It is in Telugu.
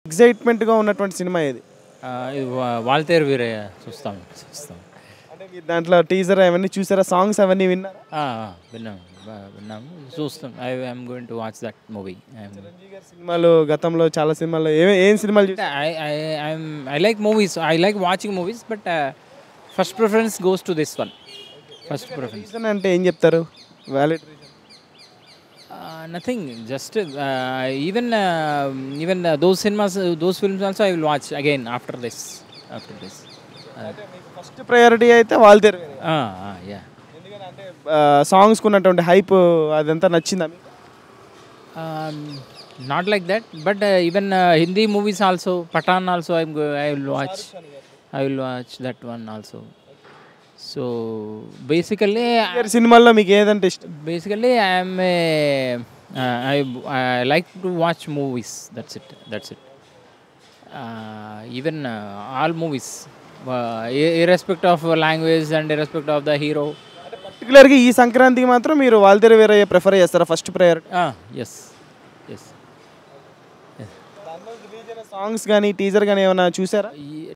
ఎగ్జైట్మెంట్గా ఉన్నటువంటి సినిమా ఏది ఆ, ఇది వా- వాల్తేరు వీరయ్య చూస్తాం చూస్తాం అంటే మీరు దాంట్లో టీజర్ అవన్నీ చూసారా సాంగ్స్ అవన్నీ విన్నారా ఆ, ఆ, విన్నాం బా- విన్నాము చూస్తాం I I'm going to watch that movie సినిమాలు గతంలో చాలా సినిమాలు ఏ ఏం సినిమాలు చూసారు I I I'm I like movies I like watching movies but first preference goes to this one first preference reason అంటే ఏం చెప్తారు valid reason nothing just even even those cinemas those films also I will watch again after this after this first priority అయితే వాళ్ళదేరు యా ఎందుకంటే సాంగ్స్ ఉన్నటువంటి హైప్ అదంతా నచ్చిందా మీకు not like that but even Hindi movies also Pathaan also I I will watch I will watch that one also so basically Indian సినిమాల్లో మీకు ఏదంటే ఇష్టం basically i am a, uh, I, I like to watch movies that's it that's it uh, even uh, all movies uh, ir- irrespective of language and irrespective of the hero పర్టికులర్గా ఈ సంక్రాంతికి మాత్రం మీరు వాళ్ళదేరు వేరే ప్రిఫర్ చేస్తారా first priority ah yes yes songs కానీ టీజర్ కానీ ఏమైనా చూసారా ఈ